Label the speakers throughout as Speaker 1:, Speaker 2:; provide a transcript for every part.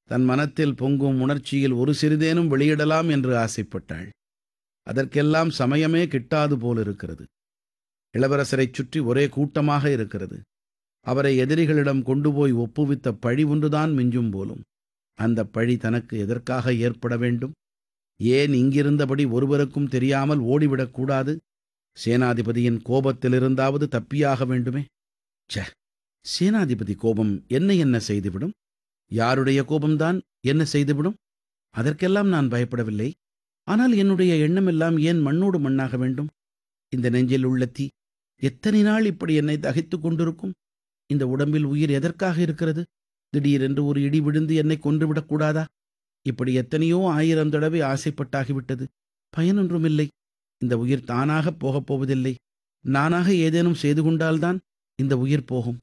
Speaker 1: தன் மனத்தில் பொங்கும் உணர்ச்சியில் ஒரு சிறிதேனும் வெளியிடலாம் என்று ஆசைப்பட்டாள் அதற்கெல்லாம் சமயமே கிட்டாது போலிருக்கிறது இளவரசரைச் சுற்றி ஒரே கூட்டமாக இருக்கிறது அவரை எதிரிகளிடம் கொண்டு போய் ஒப்புவித்த பழி ஒன்றுதான் மிஞ்சும் போலும் அந்த பழி தனக்கு எதற்காக ஏற்பட வேண்டும் ஏன் இங்கிருந்தபடி ஒருவருக்கும் தெரியாமல் ஓடிவிடக்கூடாது சேனாதிபதியின் கோபத்திலிருந்தாவது தப்பியாக வேண்டுமே ச்சே சேனாதிபதி கோபம் என்ன என்ன செய்துவிடும் யாருடைய கோபம்தான் என்ன செய்துவிடும் அதற்கெல்லாம் நான் பயப்படவில்லை ஆனால் என்னுடைய எண்ணமெல்லாம் ஏன் மண்ணோடு மண்ணாக வேண்டும் இந்த நெஞ்சில் உள்ள தீ எத்தனை நாள் இப்படி என்னை தகைத்துக் கொண்டிருக்கும் இந்த உடம்பில் உயிர் எதற்காக இருக்கிறது திடீரென்று ஒரு இடி விழுந்து என்னை கொன்றுவிடக் கூடாதா இப்படி எத்தனையோ ஆயிரம் தடவை ஆசைப்பட்டாகிவிட்டது பயனொன்றுமில்லை இந்த உயிர் தானாகப் போகப் போவதில்லை நானாக ஏதேனும் செய்து கொண்டால்தான் இந்த உயிர் போகும்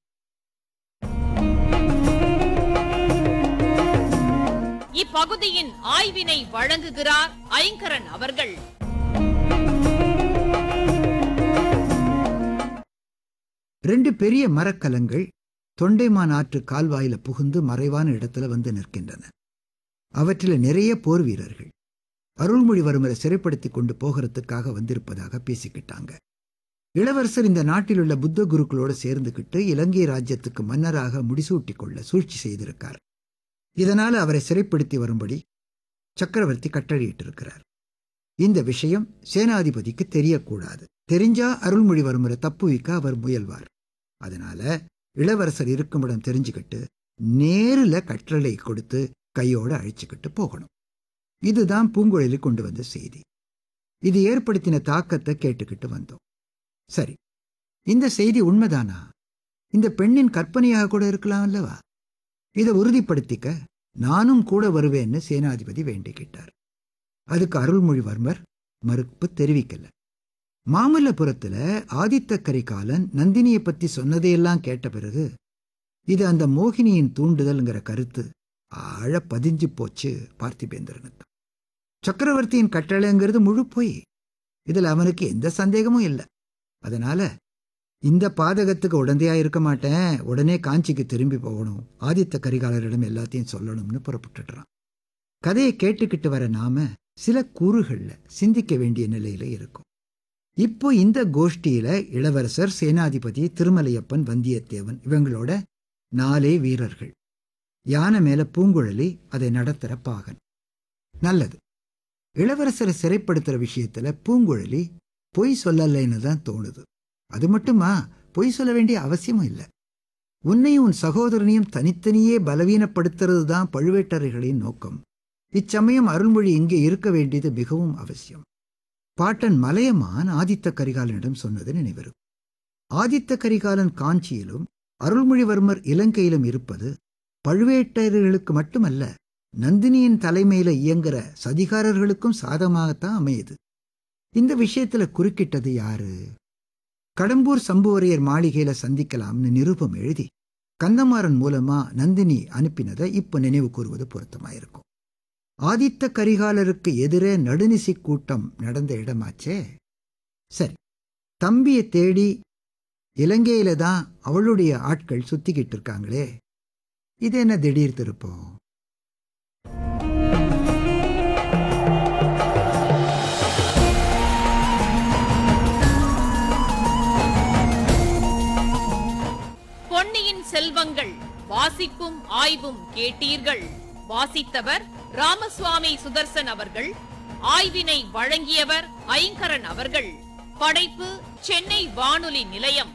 Speaker 2: இப்பகுதியின் ஆய்வினை வழங்குகிறார் ஐங்கரன் அவர்கள்
Speaker 3: ரெண்டு பெரிய மரக்கலங்கள் தொண்டைமான் ஆற்று கால்வாயில புகுந்து மறைவான இடத்துல வந்து நிற்கின்றன அவற்றில் நிறைய போர் வீரர்கள் அருள்மொழிவர்மரை சிறைப்படுத்தி கொண்டு போகிறதுக்காக வந்திருப்பதாக பேசிக்கிட்டாங்க இளவரசர் இந்த நாட்டில் உள்ள புத்த குருக்களோடு சேர்ந்துகிட்டு இலங்கை ராஜ்யத்துக்கு மன்னராக முடிசூட்டிக் கொள்ள சூழ்ச்சி செய்திருக்கார் இதனால அவரை சிறைப்படுத்தி வரும்படி சக்கரவர்த்தி கட்டளையிட்டிருக்கிறார் இந்த விஷயம் சேனாதிபதிக்கு தெரியக்கூடாது தெரிஞ்சா அருள்மொழிவர்மரை தப்புவிக்க அவர் முயல்வார் அதனால இளவரசர் இருக்குமிடம் தெரிஞ்சுக்கிட்டு நேருல கட்டளை கொடுத்து கையோட அழைச்சுக்கிட்டு போகணும் இதுதான் பூங்குழலி கொண்டு வந்த செய்தி இது ஏற்படுத்தின தாக்கத்தை கேட்டுக்கிட்டு வந்தோம் சரி இந்த செய்தி உண்மைதானா இந்த பெண்ணின் கற்பனையாக கூட இருக்கலாம் அல்லவா இதை உறுதிப்படுத்திக்க நானும் கூட வருவேன்னு சேனாதிபதி வேண்டிக்கிட்டார் அதுக்கு அருள்மொழிவர்மர் மறுப்பு தெரிவிக்கல மாமல்லபுரத்துல ஆதித்த கரிகாலன் நந்தினியை பத்தி சொன்னதையெல்லாம் கேட்ட பிறகு இது அந்த மோகினியின் தூண்டுதல்ங்கிற கருத்து ஆழ பதிஞ்சு போச்சு பார்த்திபேந்திரனுக்கு சக்கரவர்த்தியின் கட்டளைங்கிறது முழு பொய் இதுல அவனுக்கு எந்த சந்தேகமும் இல்லை அதனால இந்த பாதகத்துக்கு உடந்தையா இருக்க மாட்டேன் உடனே காஞ்சிக்கு திரும்பி போகணும் ஆதித்த கரிகாலரிடம் எல்லாத்தையும் சொல்லணும்னு புறப்பட்டுடுறான் கதையை கேட்டுக்கிட்டு வர நாம சில கூறுகள்ல சிந்திக்க வேண்டிய நிலையில இருக்கும் இப்போ இந்த கோஷ்டியில இளவரசர் சேனாதிபதி திருமலையப்பன் வந்தியத்தேவன் இவங்களோட நாலே வீரர்கள் யானை மேல பூங்குழலி அதை நடத்துற பாகன் நல்லது இளவரசரை சிறைப்படுத்துற விஷயத்துல பூங்குழலி பொய் சொல்லலைன்னு தான் தோணுது அது மட்டுமா பொய் சொல்ல வேண்டிய அவசியமும் இல்லை உன்னையும் உன் சகோதரனையும் தனித்தனியே பலவீனப்படுத்துறது தான் பழுவேட்டரைகளின் நோக்கம் இச்சமயம் அருள்மொழி இங்கே இருக்க வேண்டியது மிகவும் அவசியம் பாட்டன் மலையமான் ஆதித்த கரிகாலனிடம் சொன்னது நினைவிருக்கும் ஆதித்த கரிகாலன் காஞ்சியிலும் அருள்மொழிவர்மர் இலங்கையிலும் இருப்பது பழுவேட்டரையர்களுக்கு மட்டுமல்ல நந்தினியின் தலைமையில இயங்குற சதிகாரர்களுக்கும் சாதமாகத்தான் அமையுது இந்த விஷயத்துல குறுக்கிட்டது யாரு கடம்பூர் சம்புவரையர் மாளிகையில சந்திக்கலாம்னு நிருபம் எழுதி கந்தமாறன் மூலமா நந்தினி அனுப்பினதை இப்ப நினைவு கூறுவது பொருத்தமாயிருக்கும் ஆதித்த கரிகாலருக்கு எதிரே நடுநிசி கூட்டம் நடந்த இடமாச்சே சரி தம்பியை தேடி இலங்கையில தான் அவளுடைய ஆட்கள் சுத்திக்கிட்டு இருக்காங்களே இது என்ன திடீர் திருப்பம்
Speaker 2: பொன்னியின் செல்வங்கள் வாசிப்பும் ஆய்வும் கேட்டீர்கள் வாசித்தவர் ராமசுவாமி சுதர்சன் அவர்கள் ஆய்வினை வழங்கியவர் ஐங்கரன் அவர்கள் படைப்பு சென்னை வானொலி நிலையம்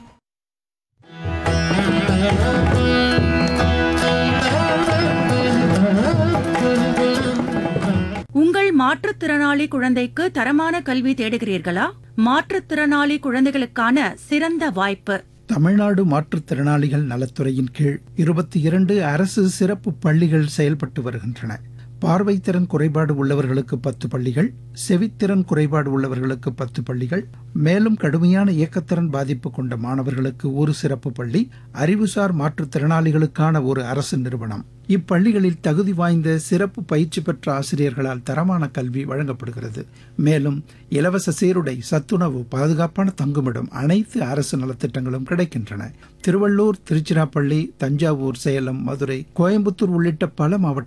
Speaker 4: உங்கள் மாற்றுத்திறனாளி குழந்தைக்கு தரமான கல்வி தேடுகிறீர்களா மாற்றுத்திறனாளி குழந்தைகளுக்கான சிறந்த வாய்ப்பு
Speaker 5: தமிழ்நாடு மாற்றுத்திறனாளிகள் நலத்துறையின் கீழ் இருபத்தி இரண்டு அரசு சிறப்பு பள்ளிகள் செயல்பட்டு வருகின்றன பார்வைத்திறன் குறைபாடு உள்ளவர்களுக்கு பத்து பள்ளிகள் செவித்திறன் குறைபாடு உள்ளவர்களுக்கு பத்து பள்ளிகள் மேலும் கடுமையான இயக்கத்திறன் பாதிப்பு கொண்ட மாணவர்களுக்கு ஒரு சிறப்பு பள்ளி அறிவுசார் மாற்றுத்திறனாளிகளுக்கான ஒரு அரசு நிறுவனம் இப்பள்ளிகளில் தகுதி வாய்ந்த சிறப்பு பயிற்சி பெற்ற ஆசிரியர்களால் தரமான கல்வி வழங்கப்படுகிறது மேலும் இலவச சீருடை சத்துணவு பாதுகாப்பான தங்குமிடம் அனைத்து அரசு நலத்திட்டங்களும் கிடைக்கின்றன திருவள்ளூர் திருச்சிராப்பள்ளி தஞ்சாவூர் சேலம் மதுரை கோயம்புத்தூர் உள்ளிட்ட பல மாவட்ட